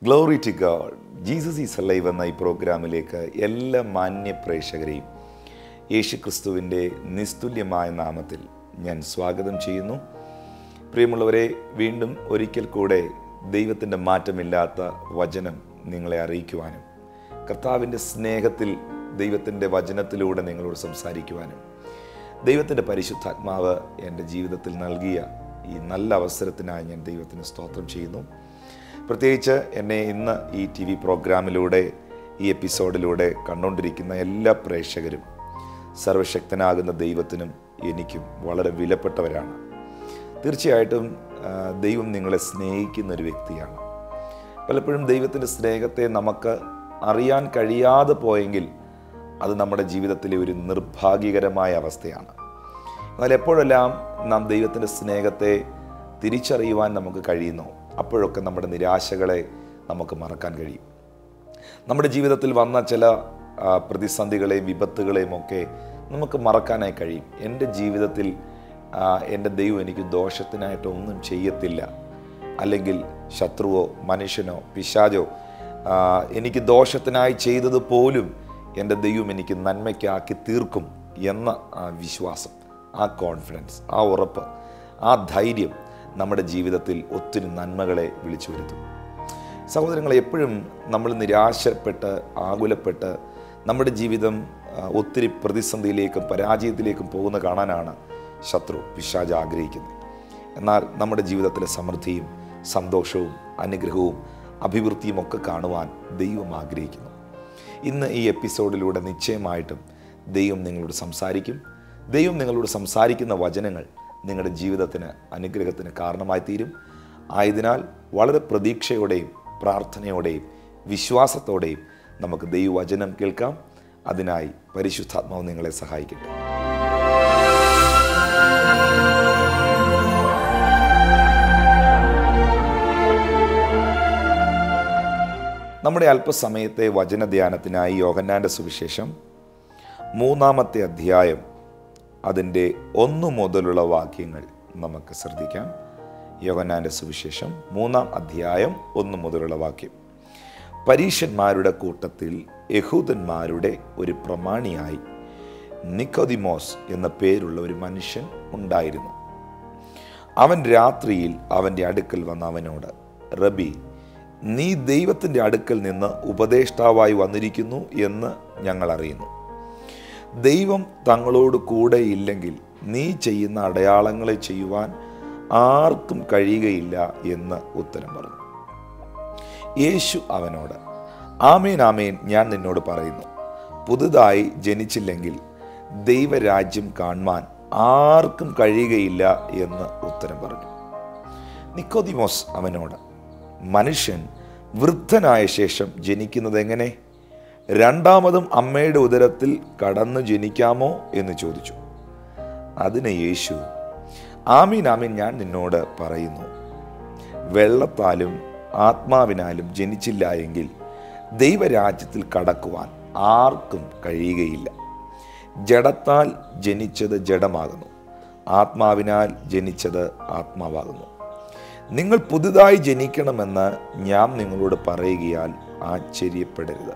glory to God Jesus is live എന്ന ഈ പ്രോഗ്രാമിലേക്ക് എല്ലാ മാന്യ പ്രേക്ഷകരെയും യേശു ക്രിസ്തുവിൻ്റെ നിസ്തുല്യമായ നാമത്തിൽ ഞാൻ സ്വാഗതം ചെയ്യുന്നു പ്രിയമുള്ളവരെ വീണ്ടും ഒരിക്കൽ കൂടെ ദൈവത്തിൻ്റെ മാറ്റമില്ലാത്ത വചനം നിങ്ങളെ അറിയിക്കുവാനും കർത്താവിൻ്റെ സ്നേഹത്തിൽ ദൈവത്തിൻ്റെ വചനത്തിലൂടെ നിങ്ങളോട് സംസാരിക്കുവാനും ദൈവത്തിൻ്റെ പരിശുദ്ധാത്മാവ് എൻ്റെ ജീവിതത്തിൽ നൽകിയ ഈ നല്ല അവസരത്തിനായി ഞാൻ ദൈവത്തിന് സ്തോത്രം ചെയ്യുന്നു പ്രത്യേകിച്ച് എന്നെ ഇന്ന് ഈ ടി വി പ്രോഗ്രാമിലൂടെ ഈ എപ്പിസോഡിലൂടെ കണ്ടുകൊണ്ടിരിക്കുന്ന എല്ലാ പ്രേക്ഷകരും സർവശക്തനാകുന്ന ദൈവത്തിനും എനിക്കും വളരെ വിലപ്പെട്ടവരാണ് തീർച്ചയായിട്ടും ആ, ദൈവം നിങ്ങളെ സ്നേഹിക്കുന്ന ഒരു വ്യക്തിയാണ് പലപ്പോഴും ദൈവത്തിൻ്റെ സ്നേഹത്തെ നമുക്ക് അറിയാൻ കഴിയാതെ പോയെങ്കിൽ അത് നമ്മുടെ ജീവിതത്തിലെ ഒരു നിർഭാഗ്യകരമായ അവസ്ഥയാണ് എന്നാൽ എപ്പോഴെല്ലാം നാം ദൈവത്തിൻ്റെ സ്നേഹത്തെ തിരിച്ചറിയുവാൻ നമുക്ക് കഴിയുന്നു അപ്പോഴൊക്കെ നമ്മുടെ നിരാശകളെ നമുക്ക് മറക്കാൻ കഴിയും നമ്മുടെ ജീവിതത്തിൽ വന്ന ചില ആ, പ്രതിസന്ധികളെയും വിപത്തുകളെയും ഒക്കെ നമുക്ക് മറക്കാനായി കഴിയും എൻ്റെ ജീവിതത്തിൽ ആ, എൻ്റെ ദൈവം എനിക്ക് ദോഷത്തിനായിട്ടൊന്നും ചെയ്യത്തില്ല അല്ലെങ്കിൽ ശത്രുവോ മനുഷ്യനോ പിശാചോ ആ, എനിക്ക് ദോഷത്തിനായി ചെയ്തത് പോലും എൻ്റെ ദൈവം എനിക്ക് നന്മയ്ക്കാക്കി തീർക്കും എന്ന ആ വിശ്വാസം ആ കോൺഫിഡൻസ് ആ ഉറപ്പ് ആ ധൈര്യം നമ്മുടെ ജീവിതത്തിൽ ഒത്തിരി നന്മകളെ വിളിച്ചു വരുത്തും സഹോദരങ്ങളെ എപ്പോഴും നമ്മൾ നിരാശപ്പെട്ട് ആകുലപ്പെട്ട് നമ്മുടെ ജീവിതം ആ, ഒത്തിരി പ്രതിസന്ധിയിലേക്കും പരാജയത്തിലേക്കും പോകുന്ന കാണാനാണ് ശത്രു പിശാജ് ആഗ്രഹിക്കുന്നത് എന്നാൽ നമ്മുടെ ജീവിതത്തിലെ സമൃദ്ധിയും സന്തോഷവും അനുഗ്രഹവും അഭിവൃദ്ധിയും ഒക്കെ കാണുവാൻ ദൈവം ആഗ്രഹിക്കുന്നു ഇന്ന് ഈ എപ്പിസോഡിലൂടെ നിശ്ചയമായിട്ടും ദൈവം നിങ്ങളോട് സംസാരിക്കും ദൈവം നിങ്ങളോട് സംസാരിക്കുന്ന വചനങ്ങൾ നിങ്ങളുടെ ജീവിതത്തിന് അനുഗ്രഹത്തിന് കാരണമായി തീരും ആയതിനാൽ വളരെ പ്രതീക്ഷയോടെയും പ്രാർത്ഥനയോടെയും വിശ്വാസത്തോടെയും നമുക്ക് ദൈവവചനം കേൾക്കാം അതിനായി പരിശുദ്ധാത്മാവ് നിങ്ങളെ സഹായിക്കട്ടെ നമ്മുടെ അല്പസമയത്തെ വചനധ്യാനത്തിനായി യോഹന്നാൻ്റെ സുവിശേഷം മൂന്നാമത്തെ അധ്യായം അതിൻ്റെ ഒന്നു മുതലുള്ള വാക്യങ്ങൾ നമുക്ക് ശ്രദ്ധിക്കാം യോഹന്നാൻ്റെ സുവിശേഷം മൂന്നാം അധ്യായം ഒന്ന് മുതലുള്ള വാക്യം പരീഷന്മാരുടെ കൂട്ടത്തിൽ യഹൂദന്മാരുടെ ഒരു പ്രമാണിയായി നിക്കോദിമോസ് എന്ന പേരുള്ള ഒരു മനുഷ്യൻ ഉണ്ടായിരുന്നു അവൻ രാത്രിയിൽ അവൻ്റെ അടുക്കൽ വന്ന അവനോട് റബി നീ ദൈവത്തിൻ്റെ അടുക്കൽ നിന്ന് ഉപദേഷ്ടാവായി വന്നിരിക്കുന്നു എന്ന് ഞങ്ങൾ അറിയുന്നു ദൈവം തങ്ങളോട് കൂടെ ഇല്ലെങ്കിൽ നീ ചെയ്യുന്ന അടയാളങ്ങളെ ചെയ്യുവാൻ ആർക്കും കഴിയുകയില്ല എന്ന് ഉത്തരം പറഞ്ഞു യേശു അവനോട് ആമേൻ ആമേൻ ഞാൻ നിന്നോട് പറയുന്നു പുതുതായി ജനിച്ചില്ലെങ്കിൽ ദൈവരാജ്യം കാണുവാൻ ആർക്കും കഴിയുകയില്ല എന്ന് ഉത്തരം പറഞ്ഞു നിക്കോദിമോസ് അവനോട് മനുഷ്യൻ വൃദ്ധനായ ശേഷം ജനിക്കുന്നത് എങ്ങനെ രണ്ടാമതും അമ്മയുടെ ഉദരത്തിൽ കടന്നു ജനിക്കാമോ എന്ന് ചോദിച്ചു അതിന് യേശു ആമീൻ ആമീൻ ഞാൻ നിന്നോട് പറയുന്നു വെള്ളത്താലും ആത്മാവിനാലും ജനിച്ചില്ല എങ്കിൽ ദൈവരാജ്യത്തിൽ കടക്കുവാൻ ആർക്കും കഴിയുകയില്ല ജഡത്താൽ ജനിച്ചത് ജഡമാകുന്നു ആത്മാവിനാൽ ജനിച്ചത് ആത്മാവാകുന്നു നിങ്ങൾ പുതുതായി ജനിക്കണമെന്ന് ഞാൻ നിങ്ങളോട് പറയുകയാൽ ആശ്ചര്യപ്പെടരുത്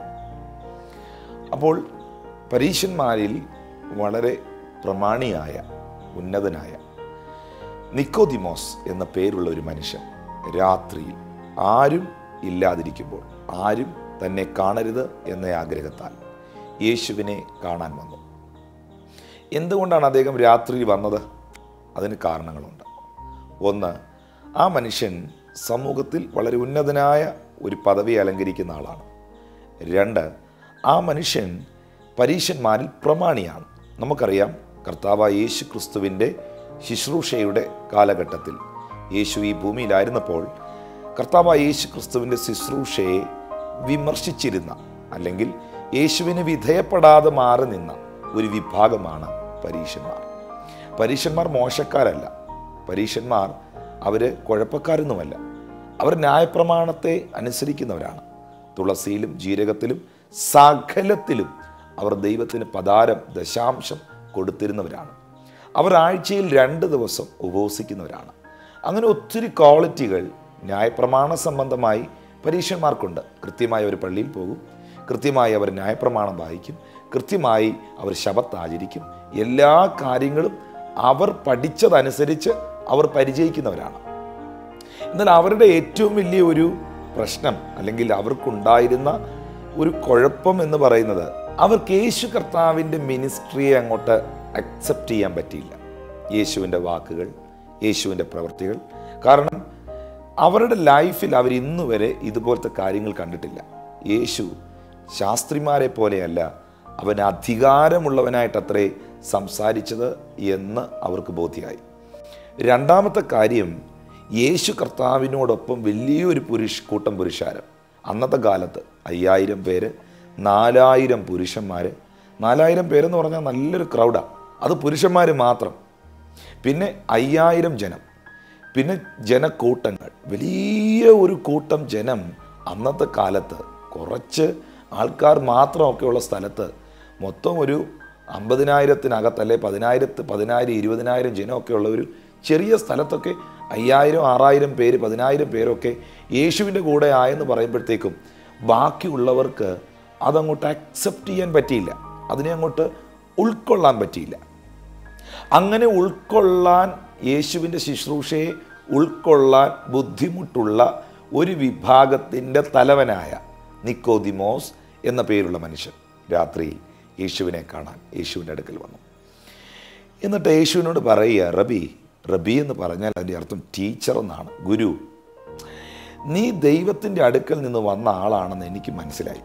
അപ്പോൾ പരീശന്മാരിൽ വളരെ പ്രമാണിയായ ഉന്നതനായ നിക്കോദിമോസ് എന്ന പേരുള്ള ഒരു മനുഷ്യൻ രാത്രിയിൽ ആരും ഇല്ലാതിരിക്കുമ്പോൾ ആരും തന്നെ കാണരുത് എന്ന ആഗ്രഹത്താൽ യേശുവിനെ കാണാൻ വന്നു എന്തുകൊണ്ടാണ് അദ്ദേഹം രാത്രിയിൽ വന്നത് അതിന് കാരണങ്ങളുണ്ട് ഒന്ന് ആ മനുഷ്യൻ സമൂഹത്തിൽ വളരെ ഉന്നതനായ ഒരു പദവി അലങ്കരിക്കുന്ന ആളാണ് രണ്ട് ആ മനുഷ്യൻ പരീശന്മാരിൽ പ്രമാണിയാണ് നമുക്കറിയാം കർത്താവ് യേശു ക്രിസ്തുവിൻ്റെ ശുശ്രൂഷയുടെ കാലഘട്ടത്തിൽ യേശു ഈ ഭൂമിയിലായിരുന്നപ്പോൾ കർത്താവ് യേശു ക്രിസ്തുവിൻ്റെ ശുശ്രൂഷയെ വിമർശിച്ചിരുന്ന അല്ലെങ്കിൽ യേശുവിന് വിധേയപ്പെടാതെ മാറി നിന്ന ഒരു വിഭാഗമാണ് പരീശന്മാർ പരീശന്മാർ മോശക്കാരല്ല പരീശന്മാർ അവർ കുഴപ്പക്കാരൊന്നുമല്ല അവർ ന്യായപ്രമാണത്തെ അനുസരിക്കുന്നവരാണ് തുളസിയിലും ജീരകത്തിലും സകലത്തിലും അവർ ദൈവത്തിന് പതാരം ദശാംശം കൊടുത്തിരുന്നവരാണ് അവർ ആഴ്ചയിൽ രണ്ട് ദിവസം ഉപവസിക്കുന്നവരാണ് അങ്ങനെ ഒത്തിരി ക്വാളിറ്റികൾ ന്യായപ്രമാണ സംബന്ധമായി പരീക്ഷന്മാർക്കുണ്ട് കൃത്യമായി അവർ പള്ളിയിൽ പോകും കൃത്യമായി അവർ ന്യായപ്രമാണം വായിക്കും കൃത്യമായി അവർ ശബത്ത് ആചരിക്കും എല്ലാ കാര്യങ്ങളും അവർ പഠിച്ചതനുസരിച്ച് അവർ പരിചയിക്കുന്നവരാണ് എന്നാൽ അവരുടെ ഏറ്റവും വലിയ ഒരു പ്രശ്നം അല്ലെങ്കിൽ അവർക്കുണ്ടായിരുന്ന ഒരു കുഴപ്പം എന്ന് പറയുന്നത് അവർക്ക് യേശു കർത്താവിൻ്റെ മിനിസ്ട്രിയെ അങ്ങോട്ട് അക്സെപ്റ്റ് ചെയ്യാൻ പറ്റിയില്ല യേശുവിൻ്റെ വാക്കുകൾ യേശുവിൻ്റെ പ്രവൃത്തികൾ കാരണം അവരുടെ ലൈഫിൽ അവർ ഇന്ന് വരെ ഇതുപോലത്തെ കാര്യങ്ങൾ കണ്ടിട്ടില്ല യേശു ശാസ്ത്രിമാരെ പോലെയല്ല അവൻ അധികാരമുള്ളവനായിട്ടത്രേ സംസാരിച്ചത് എന്ന് അവർക്ക് ബോധ്യമായി രണ്ടാമത്തെ കാര്യം യേശു കർത്താവിനോടൊപ്പം വലിയൊരു പുരുഷ കൂട്ടം പുരുഷാരം അന്നത്തെ കാലത്ത് അയ്യായിരം പേര് നാലായിരം പുരുഷന്മാർ നാലായിരം പേരെന്ന് പറഞ്ഞാൽ നല്ലൊരു ക്രൗഡാണ് അത് പുരുഷന്മാർ മാത്രം പിന്നെ അയ്യായിരം ജനം പിന്നെ ജനക്കൂട്ടങ്ങൾ വലിയ ഒരു കൂട്ടം ജനം അന്നത്തെ കാലത്ത് കുറച്ച് ആൾക്കാർ മാത്രമൊക്കെയുള്ള സ്ഥലത്ത് മൊത്തം ഒരു അമ്പതിനായിരത്തിനകത്തല്ലേ പതിനായിരത്ത് പതിനായിരം ഇരുപതിനായിരം ജനമൊക്കെ ഉള്ള ഒരു ചെറിയ സ്ഥലത്തൊക്കെ അയ്യായിരം ആറായിരം പേര് പതിനായിരം പേരൊക്കെ യേശുവിൻ്റെ കൂടെ ആയെന്ന് പറയുമ്പോഴത്തേക്കും ബാക്കിയുള്ളവർക്ക് അതങ്ങോട്ട് അക്സെപ്റ്റ് ചെയ്യാൻ പറ്റിയില്ല അതിനെ അങ്ങോട്ട് ഉൾക്കൊള്ളാൻ പറ്റിയില്ല അങ്ങനെ ഉൾക്കൊള്ളാൻ യേശുവിൻ്റെ ശുശ്രൂഷയെ ഉൾക്കൊള്ളാൻ ബുദ്ധിമുട്ടുള്ള ഒരു വിഭാഗത്തിൻ്റെ തലവനായ നിക്കോദിമോസ് എന്ന പേരുള്ള മനുഷ്യൻ രാത്രിയിൽ യേശുവിനെ കാണാൻ യേശുവിൻ്റെ അടുക്കൽ വന്നു എന്നിട്ട് യേശുവിനോട് പറയുക റബി റബി എന്ന് പറഞ്ഞാൽ അതിൻ്റെ അർത്ഥം ടീച്ചർ എന്നാണ് ഗുരു നീ ദൈവത്തിൻ്റെ അടുക്കൽ നിന്ന് വന്ന ആളാണെന്ന് എനിക്ക് മനസ്സിലായി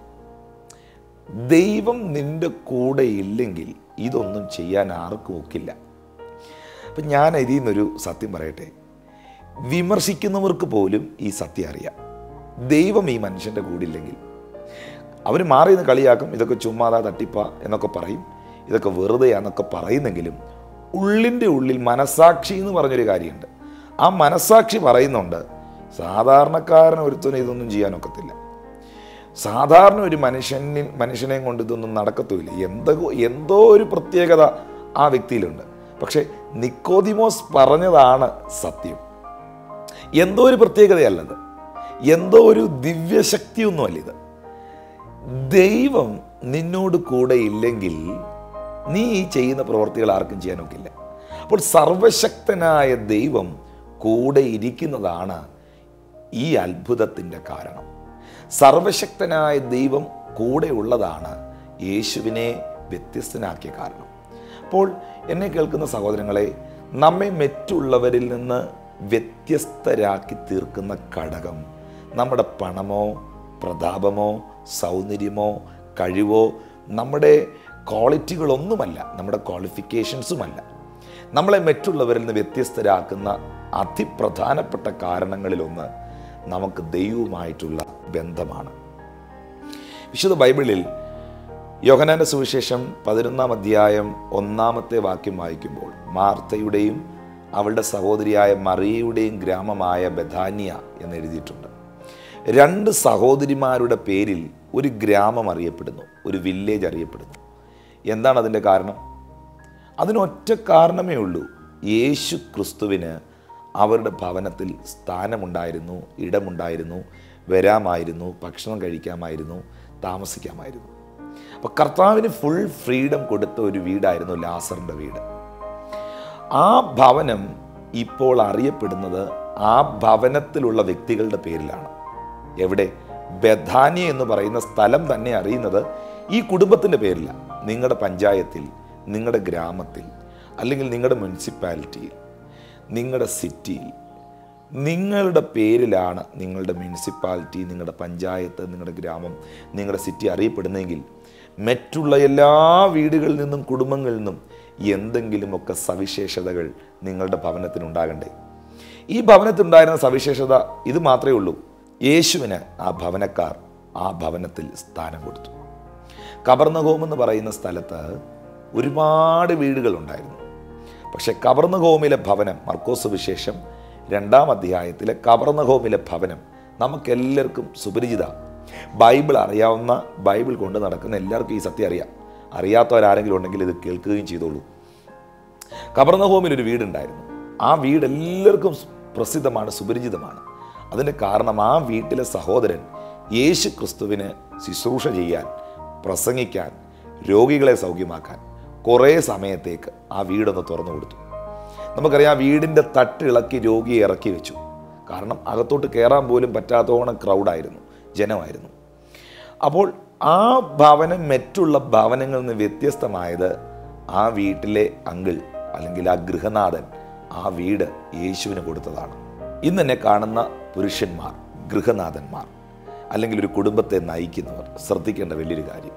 ദൈവം നിൻ്റെ കൂടെ ഇല്ലെങ്കിൽ ഇതൊന്നും ചെയ്യാൻ ആർക്കും ഒക്കില്ല അപ്പം ഞാൻ ഇതിൽ നിന്നൊരു സത്യം പറയട്ടെ വിമർശിക്കുന്നവർക്ക് പോലും ഈ സത്യം അറിയാം ദൈവം ഈ മനുഷ്യൻ്റെ കൂടെ ഇല്ലെങ്കിൽ അവർ മാറി നിന്ന് കളിയാക്കും ഇതൊക്കെ ചുമ്മാതാ തട്ടിപ്പ എന്നൊക്കെ പറയും ഇതൊക്കെ വെറുതെയാന്നൊക്കെ പറയുന്നെങ്കിലും ഉള്ളിൻ്റെ ഉള്ളിൽ മനസാക്ഷി എന്ന് പറഞ്ഞൊരു കാര്യമുണ്ട് ആ മനസാക്ഷി പറയുന്നുണ്ട് സാധാരണക്കാരൻ ഒരുത്തനും ഇതൊന്നും ചെയ്യാനൊക്കത്തില്ല സാധാരണ ഒരു മനുഷ്യനിൽ മനുഷ്യനെയും കൊണ്ട് ഇതൊന്നും നടക്കത്തുമില്ല എന്തോ എന്തോ ഒരു പ്രത്യേകത ആ വ്യക്തിയിലുണ്ട് പക്ഷേ നിക്കോദിമോസ് പറഞ്ഞതാണ് സത്യം എന്തോ ഒരു പ്രത്യേകതയല്ലത് എന്തോ ഒരു ദിവ്യശക്തിയൊന്നുമല്ല ഇത് ദൈവം നിന്നോട് കൂടെ ഇല്ലെങ്കിൽ നീ ഈ ചെയ്യുന്ന പ്രവർത്തികൾ ആർക്കും ചെയ്യാനൊക്കില്ല അപ്പോൾ സർവശക്തനായ ദൈവം കൂടെ ഇരിക്കുന്നതാണ് ഈ അത്ഭുതത്തിൻ്റെ കാരണം സർവശക്തനായ ദൈവം കൂടെ ഉള്ളതാണ് യേശുവിനെ വ്യത്യസ്തനാക്കിയ കാരണം അപ്പോൾ എന്നെ കേൾക്കുന്ന സഹോദരങ്ങളെ നമ്മെ മറ്റുള്ളവരിൽ നിന്ന് വ്യത്യസ്തരാക്കി തീർക്കുന്ന ഘടകം നമ്മുടെ പണമോ പ്രതാപമോ സൗന്ദര്യമോ കഴിവോ നമ്മുടെ ക്വാളിറ്റികളൊന്നുമല്ല നമ്മുടെ ക്വാളിഫിക്കേഷൻസുമല്ല നമ്മളെ മറ്റുള്ളവരിൽ നിന്ന് വ്യത്യസ്തരാക്കുന്ന അതിപ്രധാനപ്പെട്ട കാരണങ്ങളിലൊന്ന് നമുക്ക് ദൈവവുമായിട്ടുള്ള ബന്ധമാണ് വിശുദ്ധ ബൈബിളിൽ യോഹനാന്റെ സുവിശേഷം പതിനൊന്നാം അധ്യായം ഒന്നാമത്തെ വാക്യം വായിക്കുമ്പോൾ മാർത്തയുടെയും അവളുടെ സഹോദരിയായ മറിയയുടെയും ഗ്രാമമായ ബഥാനിയ എന്ന് എഴുതിയിട്ടുണ്ട് രണ്ട് സഹോദരിമാരുടെ പേരിൽ ഒരു ഗ്രാമം അറിയപ്പെടുന്നു ഒരു വില്ലേജ് അറിയപ്പെടുന്നു എന്താണ് അതിൻ്റെ കാരണം അതിനൊറ്റ കാരണമേ ഉള്ളൂ യേശു ക്രിസ്തുവിന് അവരുടെ ഭവനത്തിൽ സ്ഥാനമുണ്ടായിരുന്നു ഇടമുണ്ടായിരുന്നു വരാമായിരുന്നു ഭക്ഷണം കഴിക്കാമായിരുന്നു താമസിക്കാമായിരുന്നു അപ്പോൾ കർത്താവിന് ഫുൾ ഫ്രീഡം കൊടുത്ത ഒരു വീടായിരുന്നു ലാസറിൻ്റെ വീട് ആ ഭവനം ഇപ്പോൾ അറിയപ്പെടുന്നത് ആ ഭവനത്തിലുള്ള വ്യക്തികളുടെ പേരിലാണ് എവിടെ ബഥാനി എന്ന് പറയുന്ന സ്ഥലം തന്നെ അറിയുന്നത് ഈ കുടുംബത്തിൻ്റെ പേരില നിങ്ങളുടെ പഞ്ചായത്തിൽ നിങ്ങളുടെ ഗ്രാമത്തിൽ അല്ലെങ്കിൽ നിങ്ങളുടെ മുനിസിപ്പാലിറ്റിയിൽ നിങ്ങളുടെ സിറ്റിയിൽ നിങ്ങളുടെ പേരിലാണ് നിങ്ങളുടെ മുനിസിപ്പാലിറ്റി നിങ്ങളുടെ പഞ്ചായത്ത് നിങ്ങളുടെ ഗ്രാമം നിങ്ങളുടെ സിറ്റി അറിയപ്പെടുന്നെങ്കിൽ മറ്റുള്ള എല്ലാ വീടുകളിൽ നിന്നും കുടുംബങ്ങളിൽ നിന്നും എന്തെങ്കിലുമൊക്കെ സവിശേഷതകൾ നിങ്ങളുടെ ഭവനത്തിനുണ്ടാകണ്ടേ ഈ ഭവനത്തിനുണ്ടായിരുന്ന സവിശേഷത ഇത് മാത്രമേ ഉള്ളൂ യേശുവിന് ആ ഭവനക്കാർ ആ ഭവനത്തിൽ സ്ഥാനം കൊടുത്തു കബർന്നഹോം എന്ന് പറയുന്ന സ്ഥലത്ത് ഒരുപാട് വീടുകളുണ്ടായിരുന്നു പക്ഷെ കബർന്നഹോമിലെ ഭവനം മർക്കോസ് വിശേഷം രണ്ടാം അധ്യായത്തിലെ കബർന്നഹോമിലെ ഭവനം നമുക്കെല്ലാവർക്കും സുപരിചിത ബൈബിൾ അറിയാവുന്ന ബൈബിൾ കൊണ്ട് നടക്കുന്ന എല്ലാവർക്കും ഈ സത്യം അറിയാം അറിയാത്തവരാരെങ്കിലും ഉണ്ടെങ്കിൽ ഇത് കേൾക്കുകയും ചെയ്തോളൂ കബർന്നഹോമിൽ ഒരു വീടുണ്ടായിരുന്നു ആ വീട് എല്ലാവർക്കും പ്രസിദ്ധമാണ് സുപരിചിതമാണ് അതിൻ്റെ കാരണം ആ വീട്ടിലെ സഹോദരൻ യേശു ക്രിസ്തുവിന് ശുശ്രൂഷ ചെയ്യാൻ പ്രസംഗിക്കാൻ രോഗികളെ സൗഖ്യമാക്കാൻ കുറേ സമയത്തേക്ക് ആ വീടൊന്ന് തുറന്നു കൊടുത്തു നമുക്കറിയാം ആ വീടിൻ്റെ തട്ടിളക്കി രോഗിയെ ഇറക്കി വെച്ചു കാരണം അകത്തോട്ട് കയറാൻ പോലും പറ്റാത്തോണം ക്രൗഡായിരുന്നു ജനമായിരുന്നു അപ്പോൾ ആ ഭവനം മറ്റുള്ള ഭവനങ്ങളിൽ നിന്ന് വ്യത്യസ്തമായത് ആ വീട്ടിലെ അങ്കിൾ അല്ലെങ്കിൽ ആ ഗൃഹനാഥൻ ആ വീട് യേശുവിന് കൊടുത്തതാണ് ഇന്ന് എന്നെ കാണുന്ന പുരുഷന്മാർ ഗൃഹനാഥന്മാർ അല്ലെങ്കിൽ ഒരു കുടുംബത്തെ നയിക്കുന്നവർ ശ്രദ്ധിക്കേണ്ട വലിയൊരു കാര്യം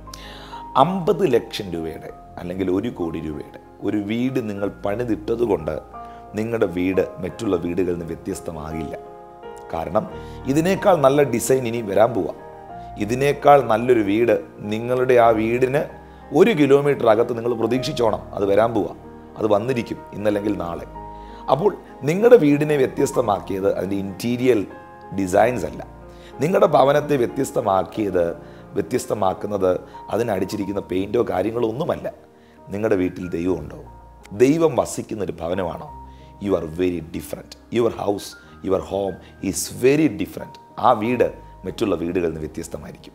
അമ്പത് ലക്ഷം രൂപയുടെ അല്ലെങ്കിൽ ഒരു കോടി രൂപയുടെ ഒരു വീട് നിങ്ങൾ പണിതിട്ടത് കൊണ്ട് നിങ്ങളുടെ വീട് മറ്റുള്ള വീടുകളിൽ നിന്ന് വ്യത്യസ്തമാകില്ല കാരണം ഇതിനേക്കാൾ നല്ല ഡിസൈൻ ഇനി വരാൻ പോവാം ഇതിനേക്കാൾ നല്ലൊരു വീട് നിങ്ങളുടെ ആ വീടിന് ഒരു കിലോമീറ്റർ അകത്ത് നിങ്ങൾ പ്രതീക്ഷിച്ചോണം അത് വരാൻ പോവാം അത് വന്നിരിക്കും ഇന്നല്ലെങ്കിൽ നാളെ അപ്പോൾ നിങ്ങളുടെ വീടിനെ വ്യത്യസ്തമാക്കിയത് അതിൻ്റെ ഇൻറ്റീരിയൽ ഡിസൈൻസ് അല്ല നിങ്ങളുടെ ഭവനത്തെ വ്യത്യസ്തമാക്കിയത് വ്യത്യസ്തമാക്കുന്നത് അതിനടിച്ചിരിക്കുന്ന പെയിൻറ്റോ കാര്യങ്ങളോ ഒന്നുമല്ല നിങ്ങളുടെ വീട്ടിൽ ദൈവമുണ്ടോ ദൈവം വസിക്കുന്ന ഒരു ഭവനമാണോ you are very different your house your home is very different ആ വീട് മറ്റുള്ള വീടുകളിൽ നിന്ന് വ്യത്യസ്തമായിരിക്കും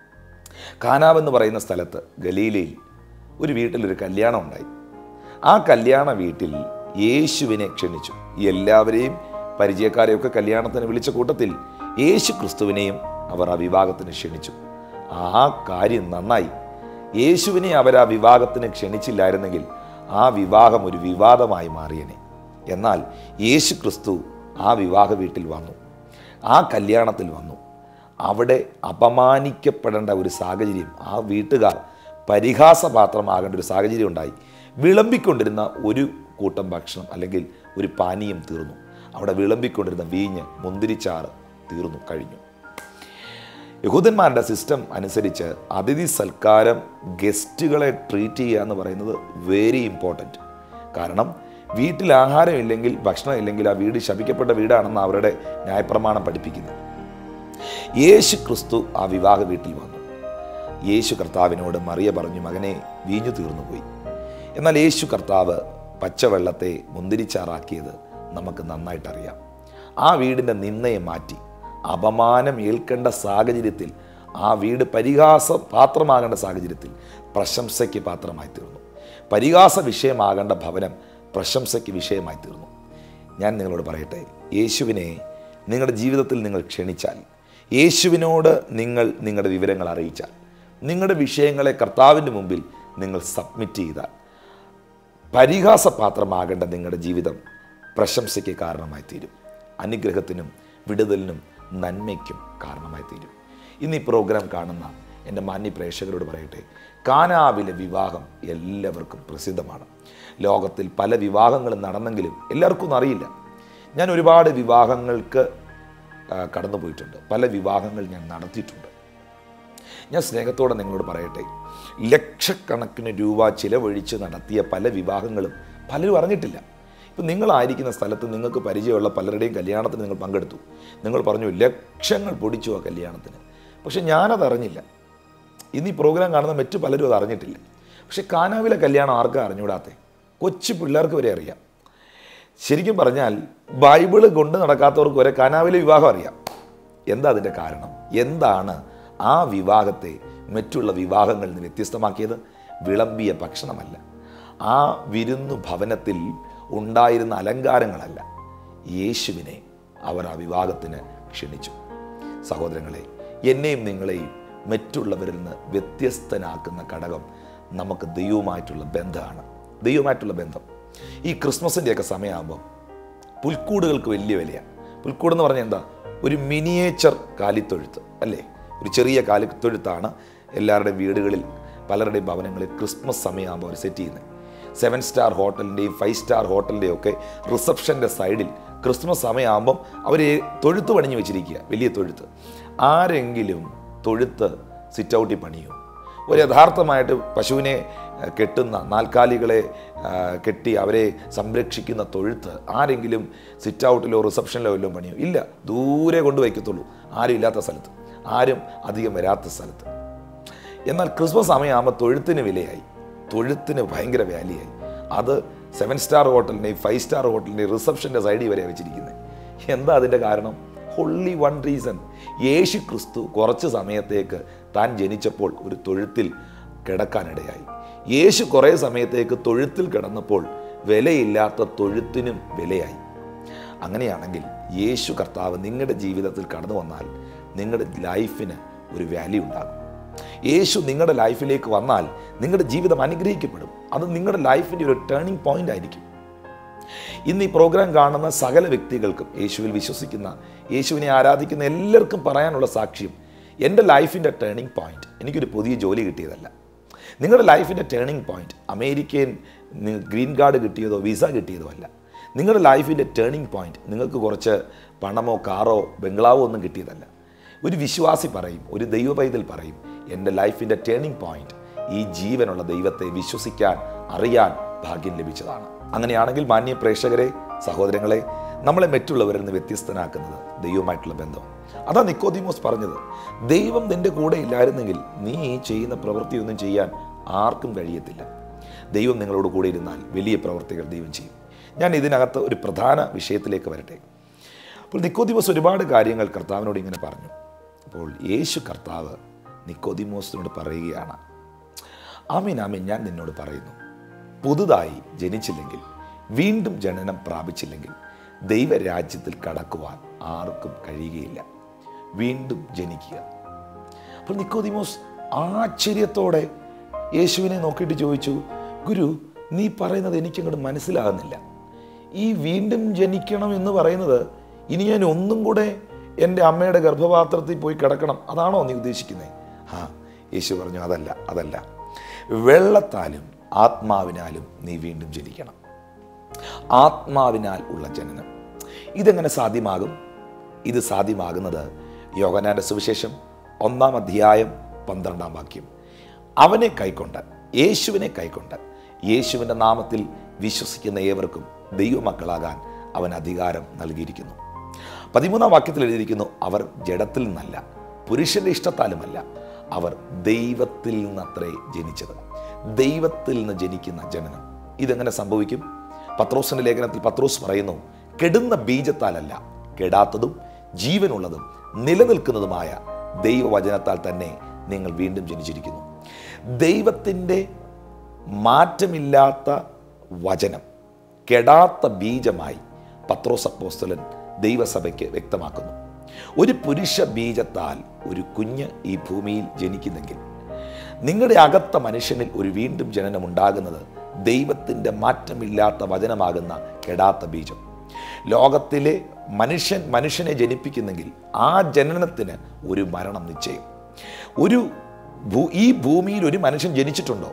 കാനാവ് എന്ന് പറയുന്ന സ്ഥലത്ത് ഗലീലയിൽ ഒരു വീട്ടിലൊരു കല്യാണം ഉണ്ടായി ആ കല്യാണ വീട്ടിൽ യേശുവിനെ ക്ഷണിച്ചു എല്ലാവരെയും പരിചയക്കാരെയൊക്കെ കല്യാണത്തിന് വിളിച്ച കൂട്ടത്തിൽ യേശു ക്രിസ്തുവിനെയും അവർ ആ വിവാഹത്തിന് ക്ഷണിച്ചു ആ കാര്യം നന്നായി യേശുവിനെ അവർ ആ വിവാഹത്തിന് ക്ഷണിച്ചില്ലായിരുന്നെങ്കിൽ ആ വിവാഹം ഒരു വിവാദമായി മാറിയനെ എന്നാൽ യേശു ക്രിസ്തു ആ വിവാഹ വീട്ടിൽ വന്നു ആ കല്യാണത്തിൽ വന്നു അവിടെ അപമാനിക്കപ്പെടേണ്ട ഒരു സാഹചര്യം ആ വീട്ടുകാർ പരിഹാസപാത്രമാകേണ്ട ഒരു സാഹചര്യം ഉണ്ടായി വിളമ്പിക്കൊണ്ടിരുന്ന ഒരു കൂട്ടം ഭക്ഷണം അല്ലെങ്കിൽ ഒരു പാനീയം തീർന്നു അവിടെ വിളമ്പിക്കൊണ്ടിരുന്ന വീഞ്ഞ് മുന്തിരിച്ചാറ് തീർന്നു കഴിഞ്ഞു യഹൂദന്മാരുടെ സിസ്റ്റം അനുസരിച്ച് അതിഥി സൽക്കാരം ഗസ്റ്റുകളെ ട്രീറ്റ് ചെയ്യുക എന്ന് പറയുന്നത് വെരി ഇമ്പോർട്ടൻറ്റ് കാരണം വീട്ടിൽ ആഹാരം ഇല്ലെങ്കിൽ ഭക്ഷണം ഇല്ലെങ്കിൽ ആ വീട് ശപിക്കപ്പെട്ട വീടാണെന്ന് അവരുടെ ന്യായപ്രമാണം പഠിപ്പിക്കുന്നത് യേശു ക്രിസ്തു ആ വിവാഹ വീട്ടിൽ വന്നു യേശു കർത്താവിനോട് മറിയ പറഞ്ഞു മകനെ വീഞ്ഞു തീർന്നുപോയി എന്നാൽ യേശു കർത്താവ് പച്ചവെള്ളത്തെ മുന്തിരിച്ചാറാക്കിയത് നമുക്ക് നന്നായിട്ടറിയാം ആ വീടിൻ്റെ നിന്നയെ മാറ്റി അപമാനം ഏൽക്കേണ്ട സാഹചര്യത്തിൽ ആ വീട് പരിഹാസ പാത്രമാകേണ്ട സാഹചര്യത്തിൽ പ്രശംസയ്ക്ക് പാത്രമായി തീർന്നു പരിഹാസ വിഷയമാകേണ്ട ഭവനം പ്രശംസയ്ക്ക് വിഷയമായി തീർന്നു ഞാൻ നിങ്ങളോട് പറയട്ടെ യേശുവിനെ നിങ്ങളുടെ ജീവിതത്തിൽ നിങ്ങൾ ക്ഷണിച്ചാൽ യേശുവിനോട് നിങ്ങൾ നിങ്ങളുടെ വിവരങ്ങൾ അറിയിച്ചാൽ നിങ്ങളുടെ വിഷയങ്ങളെ കർത്താവിൻ്റെ മുമ്പിൽ നിങ്ങൾ സബ്മിറ്റ് ചെയ്താൽ പരിഹാസപാത്രമാകേണ്ട നിങ്ങളുടെ ജീവിതം പ്രശംസയ്ക്ക് കാരണമായി തീരും അനുഗ്രഹത്തിനും വിടുതലിനും നന്മയ്ക്കും കാരണമായി തീരും ഇന്ന് ഈ പ്രോഗ്രാം കാണുന്ന എൻ്റെ മാന്യ പ്രേക്ഷകരോട് പറയട്ടെ കാനാവിലെ വിവാഹം എല്ലാവർക്കും പ്രസിദ്ധമാണ് ലോകത്തിൽ പല വിവാഹങ്ങളും നടന്നെങ്കിലും എല്ലാവർക്കും ഒന്നും അറിയില്ല ഞാൻ ഒരുപാട് വിവാഹങ്ങൾക്ക് ആ, കടന്നു പോയിട്ടുണ്ട് പല വിവാഹങ്ങൾ ഞാൻ നടത്തിയിട്ടുണ്ട് ഞാൻ സ്നേഹത്തോടെ നിങ്ങളോട് പറയട്ടെ ലക്ഷക്കണക്കിന് രൂപ ചിലവഴിച്ച് നടത്തിയ പല വിവാഹങ്ങളും പലരും അറിഞ്ഞിട്ടില്ല ഇപ്പം നിങ്ങളായിരിക്കുന്ന സ്ഥലത്ത് നിങ്ങൾക്ക് പരിചയമുള്ള പലരുടെയും കല്യാണത്തിന് നിങ്ങൾ പങ്കെടുത്തു നിങ്ങൾ പറഞ്ഞു ലക്ഷങ്ങൾ പൊടിച്ചു ആ കല്യാണത്തിന് പക്ഷെ ഞാനത് അറിഞ്ഞില്ല ഇന്ന് ഈ പ്രോഗ്രാം കാണുന്ന മറ്റു പലരും അത് അറിഞ്ഞിട്ടില്ല പക്ഷെ കാനാവിലെ കല്യാണം ആർക്കും അറിഞ്ഞൂടാത്തെ കൊച്ചു പിള്ളേർക്ക് വരെ അറിയാം ശരിക്കും പറഞ്ഞാൽ ബൈബിള് കൊണ്ട് നടക്കാത്തവർക്ക് വരെ കാനാവിലെ വിവാഹം അറിയാം എന്താ അതിൻ്റെ കാരണം എന്താണ് ആ വിവാഹത്തെ മറ്റുള്ള വിവാഹങ്ങളിൽ നിന്ന് വ്യത്യസ്തമാക്കിയത് വിളമ്പിയ ഭക്ഷണമല്ല ആ വിരുന്നു ഭവനത്തിൽ ഉണ്ടായിരുന്ന അലങ്കാരങ്ങളല്ല യേശുവിനെ അവർ ആ വിവാഹത്തിന് ക്ഷണിച്ചു സഹോദരങ്ങളെ എന്നെയും നിങ്ങളെയും മറ്റുള്ളവരിൽ നിന്ന് വ്യത്യസ്തനാക്കുന്ന ഘടകം നമുക്ക് ദൈവവുമായിട്ടുള്ള ബന്ധമാണ് ദൈവവുമായിട്ടുള്ള ബന്ധം ഈ ക്രിസ്മസിൻ്റെയൊക്കെ സമയമാകുമ്പോൾ പുൽക്കൂടുകൾക്ക് വലിയ വിലയാണ് പുൽക്കൂട് എന്ന് പറഞ്ഞാൽ എന്താ ഒരു മിനിയേച്ചർ കാലിത്തൊഴുത്ത് അല്ലേ ഒരു ചെറിയ കാലിത്തൊഴുത്താണ് എല്ലാവരുടെയും വീടുകളിൽ പലരുടെയും ഭവനങ്ങളിൽ ക്രിസ്മസ് സമയമാകുമ്പോൾ അവർ സെറ്റ് ചെയ്യുന്നത് സെവൻ സ്റ്റാർ ഹോട്ടലിൻ്റെയും ഫൈവ് സ്റ്റാർ ഹോട്ടലിൻ്റെയും ഒക്കെ റിസപ്ഷൻ്റെ സൈഡിൽ ക്രിസ്മസ് സമയമാകുമ്പം അവർ തൊഴുത്ത് പണിഞ്ഞു വെച്ചിരിക്കുക വലിയ തൊഴുത്ത് ആരെങ്കിലും തൊഴുത്ത് സിറ്റ് ഔട്ടിൽ പണിയോ ഒരു യഥാർത്ഥമായിട്ട് പശുവിനെ അഹ്, കെട്ടുന്ന നാൽക്കാലികളെ ആ, കെട്ടി അവരെ സംരക്ഷിക്കുന്ന തൊഴുത്ത് ആരെങ്കിലും സിറ്റ് ഔട്ടിലോ റിസപ്ഷനിലോ വല്ലതും പണിയോ ഇല്ല ദൂരെ കൊണ്ട് വയ്ക്കത്തുള്ളൂ ആരും ഇല്ലാത്ത സ്ഥലത്ത് ആരും അധികം വരാത്ത സ്ഥലത്ത് എന്നാൽ ക്രിസ്മസ് സമയമാകുമ്പോൾ തൊഴുത്തിന് വിലയായി തൊഴുത്തിന് ഭയങ്കര വാലിയായി അത് സെവൻ സ്റ്റാർ ഹോട്ടലിൻ്റെയും ഫൈവ് സ്റ്റാർ ഹോട്ടലിൻ്റെയും റിസപ്ഷൻ്റെ സൈഡിൽ വരെ വെച്ചിരിക്കുന്നത് എന്താ അതിൻ്റെ കാരണം ഹൊള്ളി വൺ റീസൺ യേശു ക്രിസ്തു കുറച്ച് സമയത്തേക്ക് താൻ ജനിച്ചപ്പോൾ ഒരു തൊഴുത്തിൽ കിടക്കാനിടയായി യേശു കുറേ സമയത്തേക്ക് തൊഴുത്തിൽ കിടന്നപ്പോൾ വിലയില്ലാത്ത തൊഴുത്തിനും വിലയായി അങ്ങനെയാണെങ്കിൽ യേശു കർത്താവ് നിങ്ങളുടെ ജീവിതത്തിൽ കടന്നു വന്നാൽ നിങ്ങളുടെ ലൈഫിന് ഒരു വാല്യൂ ഉണ്ടാകും യേശു നിങ്ങളുടെ ലൈഫിലേക്ക് വന്നാൽ നിങ്ങളുടെ ജീവിതം അനുഗ്രഹിക്കപ്പെടും അത് നിങ്ങളുടെ ലൈഫിൻ്റെ ഒരു ടേണിംഗ് പോയിന്റ് ആയിരിക്കും ഇന്ന് ഈ പ്രോഗ്രാം കാണുന്ന സകല വ്യക്തികൾക്കും യേശുവിൽ വിശ്വസിക്കുന്ന യേശുവിനെ ആരാധിക്കുന്ന എല്ലാവർക്കും പറയാനുള്ള സാക്ഷ്യം എൻ്റെ ലൈഫിൻ്റെ ടേണിംഗ് പോയിന്റ് എനിക്കൊരു പുതിയ ജോലി കിട്ടിയതല്ല നിങ്ങളുടെ ലൈഫിൻ്റെ ടേണിംഗ് പോയിന്റ് അമേരിക്കൻ നി- ഗ്രീൻ കാർഡ് കിട്ടിയതോ വിസ കിട്ടിയതോ അല്ല നിങ്ങളുടെ ലൈഫിൻ്റെ ടേണിംഗ് പോയിന്റ് നിങ്ങൾക്ക് കുറച്ച് പണമോ കാറോ ബംഗ്ലാവോ ഒന്നും കിട്ടിയതല്ല ഒരു വിശ്വാസി പറയും ഒരു ദൈവ പൈതൽ പറയും എൻ്റെ ലൈഫിൻ്റെ ടേണിംഗ് പോയിന്റ് ഈ ജീവനുള്ള ദൈവത്തെ വിശ്വസിക്കാൻ അറിയാൻ ഭാഗ്യം ലഭിച്ചതാണ് അങ്ങനെയാണെങ്കിൽ മാന്യ പ്രേക്ഷകരെ സഹോദരങ്ങളെ നമ്മളെ മറ്റുള്ളവരിൽ നിന്ന് വ്യത്യസ്തനാക്കുന്നത് ദൈവമായിട്ടുള്ള ബന്ധം അതാ നിക്കോദിമോസ് പറഞ്ഞത് ദൈവം നിന്റെ കൂടെ ഇല്ലായിരുന്നെങ്കിൽ നീ ഈ ചെയ്യുന്ന പ്രവൃത്തിയൊന്നും ചെയ്യാൻ ആർക്കും കഴിയത്തില്ല ദൈവം നിങ്ങളോട് കൂടെ ഇരുന്നാൽ വലിയ പ്രവൃത്തികൾ ദൈവം ചെയ്യും ഞാൻ ഇതിനകത്ത് ഒരു പ്രധാന വിഷയത്തിലേക്ക് വരട്ടെ അപ്പോൾ നിക്കോദിമോസ് ഒരുപാട് കാര്യങ്ങൾ കർത്താവിനോട് ഇങ്ങനെ പറഞ്ഞു അപ്പോൾ യേശു കർത്താവ് നിക്കോദിമോസിനോട് പറയുകയാണ് ആമീൻ ആമീൻ ഞാൻ നിന്നോട് പറയുന്നു പുതുതായി ജനിച്ചില്ലെങ്കിൽ വീണ്ടും ജനനം പ്രാപിച്ചില്ലെങ്കിൽ ദൈവരാജ്യത്തിൽ കടക്കുവാൻ ആർക്കും കഴിയുകയില്ല വീണ്ടും ജനിക്കുക അപ്പോൾ നിക്കോദിമോസ് ആശ്ചര്യത്തോടെ യേശുവിനെ നോക്കിയിട്ട് ചോദിച്ചു ഗുരു നീ പറയുന്നത് എനിക്കങ്ങോട്ട് മനസ്സിലാകുന്നില്ല ഈ വീണ്ടും ജനിക്കണം എന്ന് പറയുന്നത് ഇനി ഞാൻ ഒന്നും കൂടെ എൻ്റെ അമ്മയുടെ ഗർഭപാത്രത്തിൽ പോയി കിടക്കണം അതാണോ നീ ഉദ്ദേശിക്കുന്നത് ആ യേശു പറഞ്ഞു അതല്ല അതല്ല വെള്ളത്താലും ആത്മാവിനാലും നീ വീണ്ടും ജനിക്കണം ആത്മാവിനാൽ ഉള്ള ജനനം ഇതെങ്ങനെ സാധ്യമാകും ഇത് സാധ്യമാകുന്നത് യോഗനാന്റെ സുവിശേഷം ഒന്നാം അധ്യായം പന്ത്രണ്ടാം വാക്യം അവനെ കൈക്കൊണ്ട് യേശുവിനെ കൈക്കൊണ്ട് യേശുവിൻ്റെ നാമത്തിൽ വിശ്വസിക്കുന്ന ഏവർക്കും ദൈവമക്കളാകാൻ അവൻ അധികാരം നൽകിയിരിക്കുന്നു പതിമൂന്നാം വാക്യത്തിൽ എഴുതിയിരിക്കുന്നു അവർ ജഡത്തിൽ നിന്നല്ല പുരുഷന്റെ ഇഷ്ടത്താലുമല്ല അവർ ദൈവത്തിൽ നിന്നത്രേ ജനിച്ചത് ദൈവത്തിൽ നിന്ന് ജനിക്കുന്ന ജനനം ഇതെങ്ങനെ സംഭവിക്കും പത്രോസിന്റെ ലേഖനത്തിൽ പത്രോസ് പറയുന്നു കെടുന്ന ബീജത്താലല്ല കെടാത്തതും ജീവനുള്ളതും നിലനിൽക്കുന്നതുമായ ദൈവവചനത്താൽ തന്നെ നിങ്ങൾ വീണ്ടും ജനിച്ചിരിക്കുന്നു ദൈവത്തിൻ്റെ മാറ്റമില്ലാത്ത വചനം കെടാത്ത ബീജമായി പത്രോസ് അപ്പോസ്തലൻ ദൈവസഭയ്ക്ക് വ്യക്തമാക്കുന്നു ഒരു പുരുഷ ബീജത്താൽ ഒരു കുഞ്ഞ് ഈ ഭൂമിയിൽ ജനിക്കുന്നെങ്കിൽ നിങ്ങളുടെ അകത്ത മനുഷ്യനിൽ ഒരു വീണ്ടും ജനനം ഉണ്ടാകുന്നത് ദൈവത്തിൻ്റെ മാറ്റമില്ലാത്ത വചനമാകുന്ന കെടാത്ത ബീജം ലോകത്തിലെ മനുഷ്യൻ മനുഷ്യനെ ജനിപ്പിക്കുന്നെങ്കിൽ ആ ജനനത്തിന് ഒരു മരണം നിശ്ചയം ഒരു ഭൂ ഈ ഭൂമിയിൽ ഒരു മനുഷ്യൻ ജനിച്ചിട്ടുണ്ടോ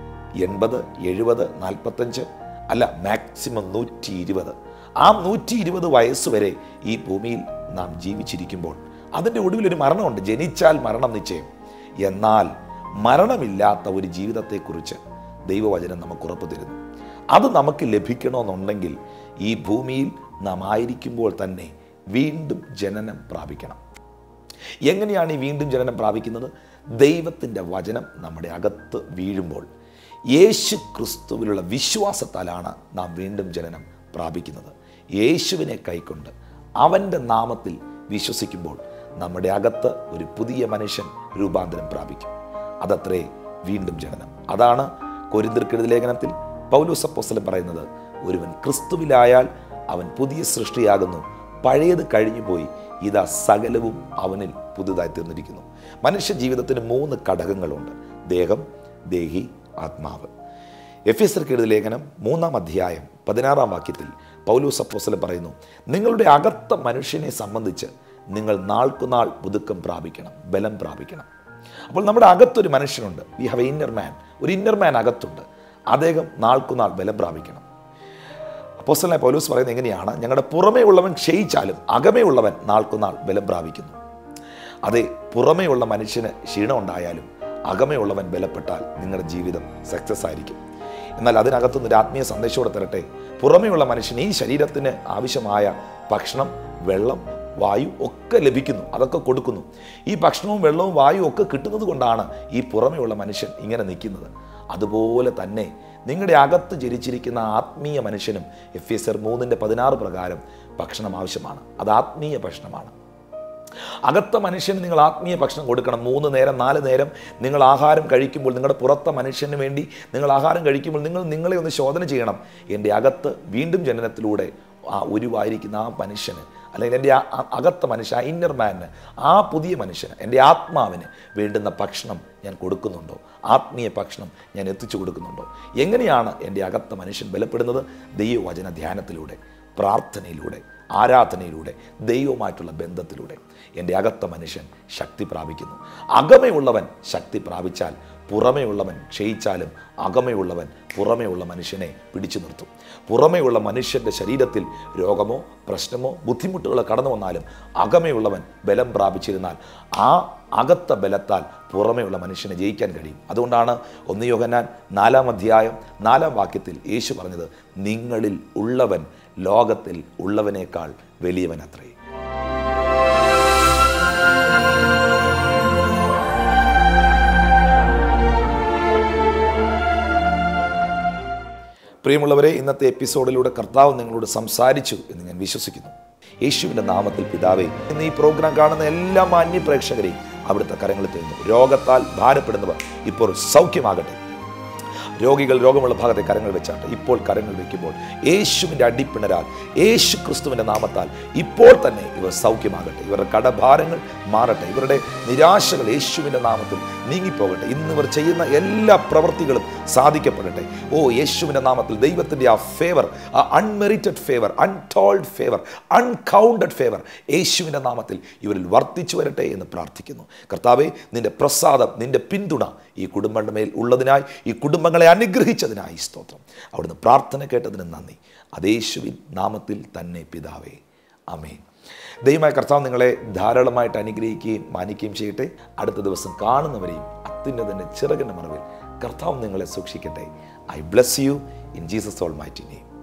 എൺപത് എഴുപത് നാൽപ്പത്തഞ്ച് അല്ല മാക്സിമം നൂറ്റി ഇരുപത് ആ നൂറ്റി ഇരുപത് വയസ്സ് വരെ ഈ ഭൂമിയിൽ നാം ജീവിച്ചിരിക്കുമ്പോൾ അതിൻ്റെ ഒടുവിൽ ഒരു മരണമുണ്ട് ജനിച്ചാൽ മരണം നിശ്ചയം എന്നാൽ മരണമില്ലാത്ത ഒരു ജീവിതത്തെക്കുറിച്ച് ദൈവവചനം നമുക്ക് ഉറപ്പ് തരുന്നു അത് നമുക്ക് ലഭിക്കണമെന്നുണ്ടെങ്കിൽ ഈ ഭൂമിയിൽ നാം ആയിരിക്കുമ്പോൾ തന്നെ വീണ്ടും ജനനം പ്രാപിക്കണം എങ്ങനെയാണ് ഈ വീണ്ടും ജനനം പ്രാപിക്കുന്നത് ദൈവത്തിൻ്റെ വചനം നമ്മുടെ അകത്ത് വീഴുമ്പോൾ യേശു ക്രിസ്തുവിലുള്ള വിശ്വാസത്താലാണ് നാം വീണ്ടും ജനനം പ്രാപിക്കുന്നത് യേശുവിനെ കൈക്കൊണ്ട് അവൻ്റെ നാമത്തിൽ വിശ്വസിക്കുമ്പോൾ നമ്മുടെ അകത്ത് ഒരു പുതിയ മനുഷ്യൻ രൂപാന്തരം പ്രാപിക്കും അതത്രേ വീണ്ടും ജനനം അതാണ് കൊരിന്തിർക്കെഴുതി ലേഖനത്തിൽ പൗലോസ് അപ്പോസ്തലൻ പറയുന്നത് ഒരുവൻ ക്രിസ്തുവിലായാൽ അവൻ പുതിയ സൃഷ്ടിയാകുന്നു പഴയത് കഴിഞ്ഞുപോയി ഇതാ സകലവും അവനിൽ പുതുതായി തീർന്നിരിക്കുന്നു മനുഷ്യ ജീവിതത്തിന് മൂന്ന് ഘടകങ്ങളുണ്ട് ദേഹം ദേഹി ആത്മാവ് എഫ് എസ് എഴുതിയ ലേഖനം മൂന്നാം അധ്യായം പതിനാറാം വാക്യത്തിൽ പൗലൂസ് അപ്പോസ്തലൻ പറയുന്നു നിങ്ങളുടെ അകത്ത മനുഷ്യനെ സംബന്ധിച്ച് നിങ്ങൾ നാൾക്കുനാൾ പുതുക്കം പ്രാപിക്കണം ബലം പ്രാപിക്കണം അപ്പോൾ നമ്മുടെ അകത്തൊരു മനുഷ്യനുണ്ട് we have a inner man ഒരു ഇന്നർ മാൻ അകത്തുണ്ട് അദ്ദേഹം നാൾക്കുനാൾ ബലം പ്രാപിക്കണം അപ്പോസ്റ്റലായ പൗലൂസ് പറയുന്നത് എങ്ങനെയാണ് ഞങ്ങളുടെ പുറമേ ഉള്ളവൻ ക്ഷയിച്ചാലും അകമേ ഉള്ളവൻ നാൾക്കുനാൾ ബലം പ്രാപിക്കുന്നു അതെ പുറമേ ഉള്ള മനുഷ്യന് ക്ഷീണം ഉണ്ടായാലും അകമേ ഉള്ളവൻ ബലപ്പെട്ടാൽ നിങ്ങളുടെ ജീവിതം സക്സസ് ആയിരിക്കും എന്നാൽ അതിനകത്തുനിന്ന് ഒരു ആത്മീയ സന്ദേശത്തോടെ തരട്ടെ പുറമേയുള്ള മനുഷ്യന് ഈ ശരീരത്തിന് ആവശ്യമായ ഭക്ഷണം വെള്ളം വായു ഒക്കെ ലഭിക്കുന്നു അതൊക്കെ കൊടുക്കുന്നു ഈ ഭക്ഷണവും വെള്ളവും വായുവും ഒക്കെ കിട്ടുന്നത് കൊണ്ടാണ് ഈ പുറമെയുള്ള മനുഷ്യൻ ഇങ്ങനെ നിൽക്കുന്നത് അതുപോലെ തന്നെ നിങ്ങളുടെ അകത്ത് ജനിച്ചിരിക്കുന്ന ആത്മീയ മനുഷ്യനും എഫ് എസ് ആർ മൂന്നിൻ്റെ പതിനാറ് പ്രകാരം ഭക്ഷണം ആവശ്യമാണ് അത് ആത്മീയ ഭക്ഷണമാണ് അകത്ത മനുഷ്യന് നിങ്ങൾ ആത്മീയ ഭക്ഷണം കൊടുക്കണം മൂന്ന് നേരം നാല് നേരം നിങ്ങൾ ആഹാരം കഴിക്കുമ്പോൾ നിങ്ങളുടെ പുറത്തെ മനുഷ്യന് വേണ്ടി നിങ്ങൾ ആഹാരം കഴിക്കുമ്പോൾ നിങ്ങൾ നിങ്ങളെ ഒന്ന് ശോധന ചെയ്യണം എൻ്റെ അകത്ത് വീണ്ടും ജനനത്തിലൂടെ ആ ഉരുവായിരിക്കുന്ന ആ മനുഷ്യന് അല്ലെങ്കിൽ എൻ്റെ ആ ആ- അകത്ത മനുഷ്യ ആ ഇന്നർ മാനിന് ആ പുതിയ മനുഷ്യന് എൻ്റെ ആത്മാവിന് വേണ്ടുന്ന ഭക്ഷണം ഞാൻ കൊടുക്കുന്നുണ്ടോ ആത്മീയ ഭക്ഷണം ഞാൻ എത്തിച്ചു കൊടുക്കുന്നുണ്ടോ എങ്ങനെയാണ് എൻ്റെ അകത്ത മനുഷ്യൻ ബലപ്പെടുന്നത് ദൈവവചന ധ്യാനത്തിലൂടെ പ്രാർത്ഥനയിലൂടെ ആരാധനയിലൂടെ ദൈവവുമായിട്ടുള്ള ബന്ധത്തിലൂടെ എൻ്റെ അകത്ത മനുഷ്യൻ ശക്തി പ്രാപിക്കുന്നു അകമയുള്ളവൻ ശക്തി പ്രാപിച്ചാൽ പുറമെയുള്ളവൻ ക്ഷയിച്ചാലും അകമയുള്ളവൻ പുറമെയുള്ള മനുഷ്യനെ പിടിച്ചു നിർത്തും പുറമെയുള്ള മനുഷ്യൻ്റെ ശരീരത്തിൽ രോഗമോ പ്രശ്നമോ ബുദ്ധിമുട്ടുകളോ കടന്നു വന്നാലും അകമയുള്ളവൻ ബലം പ്രാപിച്ചിരുന്നാൽ ആ അകത്ത ബലത്താൽ പുറമെയുള്ള മനുഷ്യനെ ജയിക്കാൻ കഴിയും അതുകൊണ്ടാണ് ഒന്ന് യോഹന്നാൻ നാലാം അധ്യായം നാലാം വാക്യത്തിൽ യേശു പറഞ്ഞത് നിങ്ങളിൽ ഉള്ളവൻ ലോകത്തിൽ ഉള്ളവനേക്കാൾ വലിയവനത്രേ പ്രിയമുള്ളവരെ ഇന്നത്തെ എപ്പിസോഡിലൂടെ കർത്താവ് നിങ്ങളോട് സംസാരിച്ചു എന്ന് ഞാൻ വിശ്വസിക്കുന്നു യേശുവിൻ്റെ നാമത്തിൽ പിതാവേ ഇന്ന് ഈ പ്രോഗ്രാം കാണുന്ന എല്ലാ മാന്യ പ്രേക്ഷകരെയും അവിടുത്തെ കരങ്ങളിൽ തരുന്നു രോഗത്താൽ ഭാരപ്പെടുന്നവർ ഇപ്പോൾ സൗഖ്യമാകട്ടെ രോഗികൾ രോഗമുള്ള ഭാഗത്തെ കരങ്ങൾ വെച്ചാട്ട് ഇപ്പോൾ കരങ്ങൾ വെക്കുമ്പോൾ യേശുവിൻ്റെ അടിപ്പിണരാൽ യേശു ക്രിസ്തുവിൻ്റെ നാമത്താൽ ഇപ്പോൾ തന്നെ ഇവർ സൗഖ്യമാകട്ടെ ഇവരുടെ കടഭാരങ്ങൾ മാറട്ടെ ഇവരുടെ നിരാശകൾ യേശുവിൻ്റെ നാമത്തിൽ നീങ്ങിപ്പോകട്ടെ ഇന്ന് ഇവർ ചെയ്യുന്ന എല്ലാ പ്രവൃത്തികളും സാധിക്കപ്പെടട്ടെ ഓ യേശുവിൻ്റെ നാമത്തിൽ ദൈവത്തിൻ്റെ ആ ഫേവർ ആ unmerited favour untold favour uncounted favour യേശുവിൻ്റെ നാമത്തിൽ ഇവരിൽ വർദ്ധിച്ചു വരട്ടെ എന്ന് പ്രാർത്ഥിക്കുന്നു കർത്താവെ നിന്റെ പ്രസാദം നിന്റെ പിന്തുണ ഈ കുടുംബങ്ങളുടെ മേൽ ഉള്ളതിനായി ഈ കുടുംബങ്ങളെ അനുഗ്രഹിച്ചതിനായി സ്തോത്രം അവിടുന്ന് പ്രാർത്ഥന കേട്ടതിന് നന്ദി അതേശുവിൻ നാമത്തിൽ തന്നെ പിതാവേ അമേൻ ദൈവമായ കർത്താവ് നിങ്ങളെ ധാരാളമായിട്ട് അനുഗ്രഹിക്കുകയും മാനിക്കുകയും ചെയ്യട്ടെ അടുത്ത ദിവസം കാണുന്നവരെയും അത്യുന്നതൻ്റെ ചിറകിൻ്റെ മറവിൽ കർത്താവ് നിങ്ങളെ സൂക്ഷിക്കട്ടെ I bless you in Jesus almighty name